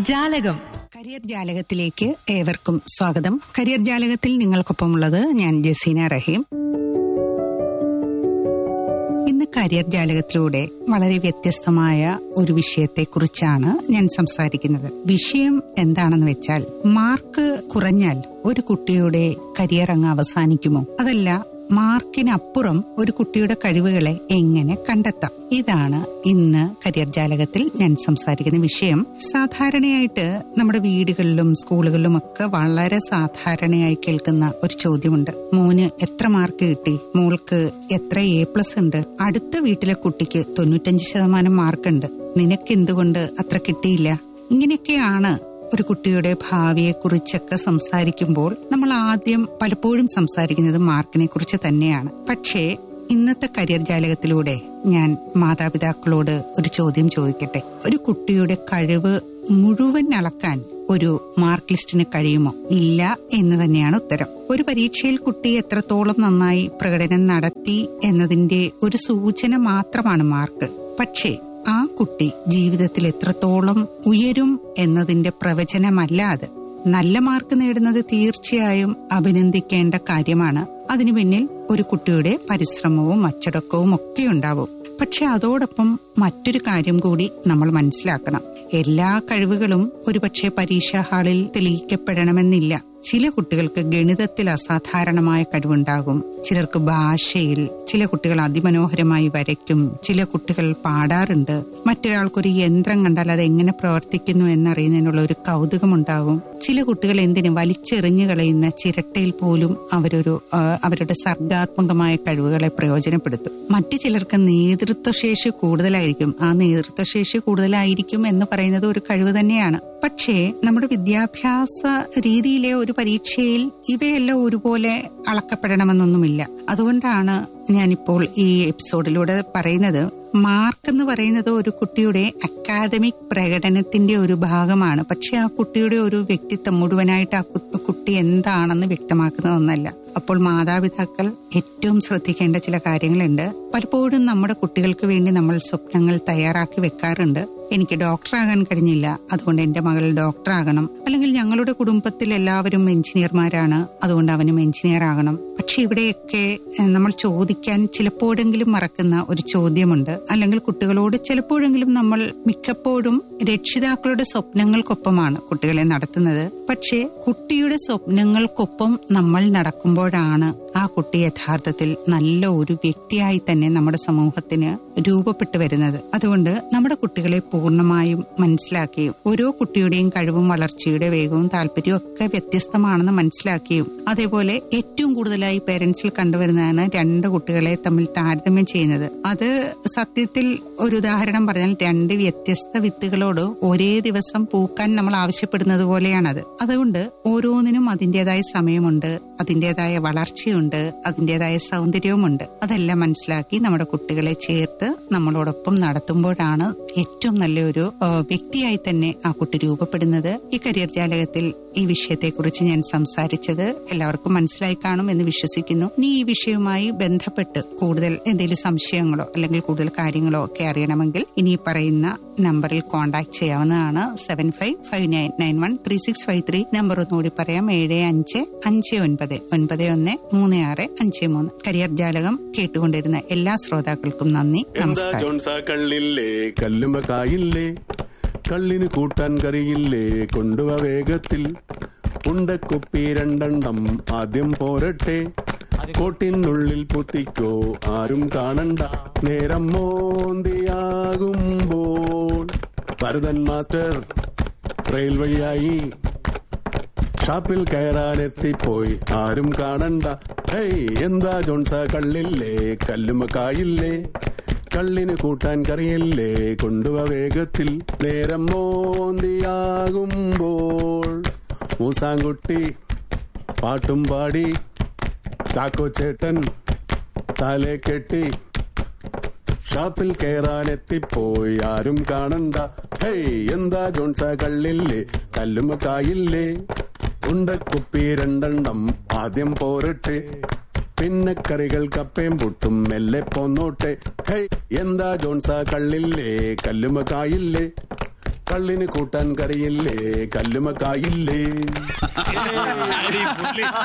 ജാലകം കരിയർ ജാലകത്തിലേക്ക് ഏവർക്കും സ്വാഗതം കരിയർ ജാലകത്തിൽ നിങ്ങൾക്കൊപ്പമുള്ളത് ഞാൻ ജസീന റഹീം ഇന്ന് കരിയർ ജാലകത്തിലൂടെ വളരെ വ്യത്യസ്തമായ ഒരു വിഷയത്തെക്കുറിച്ചാണ് ഞാൻ സംസാരിക്കുന്നത് വിഷയം എന്താണെന്ന് വെച്ചാൽ മാർക്ക് കുറഞ്ഞാൽ ഒരു കുട്ടിയുടെ കരിയർ അങ്ങ് അവസാനിക്കുമോ അതല്ല മാർക്കിനപ്പുറം ഒരു കുട്ടിയുടെ കഴിവുകളെ എങ്ങനെ കണ്ടെത്താം ഇതാണ് ഇന്ന് കരിയർ ജാലകത്തിൽ ഞാൻ സംസാരിക്കുന്ന വിഷയം സാധാരണയായിട്ട് നമ്മുടെ വീടുകളിലും സ്കൂളുകളിലും ഒക്കെ വളരെ സാധാരണയായി കേൾക്കുന്ന ഒരു ചോദ്യമുണ്ട് മോന് എത്ര മാർക്ക് കിട്ടി മോൾക്ക് എത്ര എ പ്ലസ് ഉണ്ട് അടുത്ത വീട്ടിലെ കുട്ടിക്ക് തൊണ്ണൂറ്റഞ്ച് ശതമാനം മാർക്കുണ്ട് നിനക്ക് എന്തുകൊണ്ട് അത്ര കിട്ടിയില്ല ഇങ്ങനെയൊക്കെയാണ് ഒരു കുട്ടിയുടെ ഭാവിയെ കുറിച്ചൊക്കെ സംസാരിക്കുമ്പോൾ നമ്മൾ ആദ്യം പലപ്പോഴും സംസാരിക്കുന്നത് മാർക്കിനെ കുറിച്ച് തന്നെയാണ് പക്ഷേ ഇന്നത്തെ കരിയർ ജാലകത്തിലൂടെ ഞാൻ മാതാപിതാക്കളോട് ഒരു ചോദ്യം ചോദിക്കട്ടെ ഒരു കുട്ടിയുടെ കഴിവ് മുഴുവൻ അളക്കാൻ ഒരു മാർക്ക് ലിസ്റ്റിന് കഴിയുമോ ഇല്ല എന്ന് തന്നെയാണ് ഉത്തരം ഒരു പരീക്ഷയിൽ കുട്ടി എത്രത്തോളം നന്നായി പ്രകടനം നടത്തി എന്നതിന്റെ ഒരു സൂചന മാത്രമാണ് മാർക്ക് പക്ഷേ ആ കുട്ടി ജീവിതത്തിൽ എത്രത്തോളം ഉയരും എന്നതിന്റെ പ്രവചനമല്ലാതെ നല്ല മാർക്ക് നേടുന്നത് തീർച്ചയായും അഭിനന്ദിക്കേണ്ട കാര്യമാണ് അതിനു പിന്നിൽ ഒരു കുട്ടിയുടെ പരിശ്രമവും അച്ചടക്കവും ഒക്കെ ഉണ്ടാവും പക്ഷെ അതോടൊപ്പം മറ്റൊരു കാര്യം കൂടി നമ്മൾ മനസ്സിലാക്കണം എല്ലാ കഴിവുകളും ഒരുപക്ഷെ പരീക്ഷാ ഹാളിൽ തെളിയിക്കപ്പെടണമെന്നില്ല ചില കുട്ടികൾക്ക് ഗണിതത്തിൽ അസാധാരണമായ കഴിവുണ്ടാകും ചിലർക്ക് ഭാഷയിൽ ചില കുട്ടികൾ അതിമനോഹരമായി വരയ്ക്കും ചില കുട്ടികൾ പാടാറുണ്ട് മറ്റൊരാൾക്കൊരു യന്ത്രം കണ്ടാൽ അത് എങ്ങനെ പ്രവർത്തിക്കുന്നു എന്നറിയുന്നതിനുള്ള ഒരു കൗതുകമുണ്ടാകും ചില കുട്ടികൾ എന്തിന് വലിച്ചെറിഞ്ഞു കളയുന്ന ചിരട്ടയിൽ പോലും അവരൊരു ആ, അവരുടെ സർഗാത്മകമായ കഴിവുകളെ പ്രയോജനപ്പെടുത്തും മറ്റു ചിലർക്ക് നേതൃത്വശേഷി കൂടുതലായിരിക്കും ആ നേതൃത്വശേഷി കൂടുതലായിരിക്കും എന്ന് പറയുന്നത് ഒരു കഴിവ് തന്നെയാണ് പക്ഷേ നമ്മുടെ വിദ്യാഭ്യാസ രീതിയിലെ ഒരു പരീക്ഷയിൽ ഇവയെല്ലാം ഒരുപോലെ അളക്കപ്പെടണമെന്നൊന്നുമില്ല അതുകൊണ്ടാണ് ഞാനിപ്പോൾ ഈ എപ്പിസോഡിലൂടെ പറയുന്നത് മാർക്ക് എന്ന് പറയുന്നത് ഒരു കുട്ടിയുടെ അക്കാദമിക് പ്രകടനത്തിന്റെ ഒരു ഭാഗമാണ് പക്ഷെ ആ കുട്ടിയുടെ ഒരു വ്യക്തിത്വം മുഴുവനായിട്ട് ആ കു- കുട്ടി എന്താണെന്ന് വ്യക്തമാക്കുന്ന ഒന്നല്ല അപ്പോൾ മാതാപിതാക്കൾ ഏറ്റവും ശ്രദ്ധിക്കേണ്ട ചില കാര്യങ്ങളുണ്ട് പലപ്പോഴും നമ്മുടെ കുട്ടികൾക്ക് വേണ്ടി നമ്മൾ സ്വപ്നങ്ങൾ തയ്യാറാക്കി വെക്കാറുണ്ട് എനിക്ക് ഡോക്ടറാകാൻ കഴിഞ്ഞില്ല അതുകൊണ്ട് എന്റെ മകൾ ഡോക്ടറാകണം അല്ലെങ്കിൽ ഞങ്ങളുടെ കുടുംബത്തിൽ എല്ലാവരും എഞ്ചിനീയർമാരാണ് അതുകൊണ്ട് അവനും എഞ്ചിനീയർ ആകണം പക്ഷെ ഇവിടെയൊക്കെ ഏഹ്, നമ്മൾ ചോദിക്കാൻ ചിലപ്പോഴെങ്കിലും മറക്കുന്ന ഒരു ചോദ്യമുണ്ട് അല്ലെങ്കിൽ കുട്ടികളോട് ചിലപ്പോഴെങ്കിലും നമ്മൾ മിക്കപ്പോഴും രക്ഷിതാക്കളുടെ സ്വപ്നങ്ങൾക്കൊപ്പമാണ് കുട്ടികളെ നടത്തുന്നത് പക്ഷേ കുട്ടിയുടെ സ്വപ്നങ്ങൾക്കൊപ്പം നമ്മൾ നടക്കുമ്പോഴാണ് ആ കുട്ടി യഥാർത്ഥത്തിൽ നല്ല ഒരു വ്യക്തിയായി തന്നെ നമ്മുടെ സമൂഹത്തിന് രൂപപ്പെട്ടു വരുന്നത് അതുകൊണ്ട് നമ്മുടെ കുട്ടികളെ പൂർണ്ണമായും മനസ്സിലാക്കുകയും ഓരോ കുട്ടിയുടെയും കഴിവും വളർച്ചയുടെ വേഗവും താല്പര്യവും ഒക്കെ വ്യത്യസ്തമാണെന്ന് മനസ്സിലാക്കുകയും അതേപോലെ ഏറ്റവും കൂടുതലായി പേരൻസിൽ കണ്ടുവരുന്നതാണ് രണ്ട് കുട്ടികളെ തമ്മിൽ താരതമ്യം ചെയ്യുന്നത് അത് സത്യത്തിൽ ഒരു ഉദാഹരണം പറഞ്ഞാൽ രണ്ട് വ്യത്യസ്ത വിത്തുകളോട് ഒരേ ദിവസം പൂക്കാൻ നമ്മൾ ആവശ്യപ്പെടുന്നത് പോലെയാണത് അതുകൊണ്ട് ഓരോന്നിനും അതിൻ്റെതായ സമയമുണ്ട് അതിൻ്റെതായ വളർച്ചയുണ്ട് അതിൻ്റെതായ സൗന്ദര്യവുമുണ്ട് അതെല്ലാം മനസ്സിലാക്കി നമ്മുടെ കുട്ടികളെ ചേർത്ത് നമ്മളോടൊപ്പം നടത്തുമ്പോഴാണ് ഏറ്റവും നല്ലൊരു ആ, വ്യക്തിയായി തന്നെ ആ കുട്ടി രൂപപ്പെടുന്നത് ഈ കരിയർ ജാലകത്തിൽ ഈ വിഷയത്തെക്കുറിച്ച് ഞാൻ സംസാരിച്ചത് എല്ലാവർക്കും മനസ്സിലായി കാണും എന്ന് വിശ്വസിക്കുന്നു ഇനി ഈ വിഷയവുമായി ബന്ധപ്പെട്ട് കൂടുതൽ എന്തെങ്കിലും സംശയങ്ങളോ അല്ലെങ്കിൽ കൂടുതൽ കാര്യങ്ങളോ ഒക്കെ അറിയണമെങ്കിൽ ഇനി ഈ പറയുന്ന നമ്പറിൽ കോൺടാക്ട് ചെയ്യാവുന്നതാണ് seven five five nine nine one three six five three number ഒന്നുകൂടി പറയാം ഏഴ് അഞ്ച് അഞ്ച് ഒൻപത് ഒൻപത് ഒന്ന് മൂന്ന് ആറ് അഞ്ച് മൂന്ന് കരിയർ ജാലകം കേട്ടുകൊണ്ടിരുന്ന എല്ലാ ശ്രോതാക്കൾക്കും നന്ദി എന്താ നമസ്കാരം ജോൺസാ കള്ളില്ലേ കല്ലുമ കായില്ലേ കള്ളിന് കൂട്ടാൻ കറിയില്ലേ കൊണ്ടുവ വേഗത്തിൽ ഉണ്ടക്കുപ്പി രണ്ടെണ്ണം ആദ്യം പോരട്ടെ കോട്ടിനുള്ളിൽ പൊത്തിക്കോ ആരും കാണണ്ട നേരം മോന്തിയാകുമ്പോൾ ഭരതൻ മാസ്റ്റർ റെയിൽ വഴിയായി ഷാപ്പിൽ കയറാൻ എത്തിപ്പോയി ആരും കാണണ്ട ഹേയ് എന്താ ജോൺസ കള്ളില്ലേ കല്ലുമ കായില്ലേ കള്ളിന് കൂട്ടാൻ കറിയില്ലേ കൊണ്ടുവ വേഗത്തിൽ നേരം മോന്തിയാകുമ്പോൾ മൂസാങ്കുട്ടി പാട്ടും പാടി ചാക്കോ ചേട്ടൻ തലേ കെട്ടി ഷാപ്പിൽ കയറാൻ എത്തിപ്പോയി ആരും കാണണ്ട ഹേയ് എന്താ ജോൺസ കള്ളില്ലേ കല്ലുമ കായില്ലേ ഉണ്ടക്കുപ്പി രണ്ടെണ്ണം ആദ്യം പോരട്ടെ പിന്നെ കറികൾ കപ്പയും പുട്ടും മെല്ലെ പോന്നോട്ടെ ഹേയ് എന്താ ജോൺസ കള്ളില്ലേ കല്ലുമ കായില്ലേ കള്ളിന് കൂട്ടാൻ കറിയില്ലേ കല്ലുമക്കായില്ലേ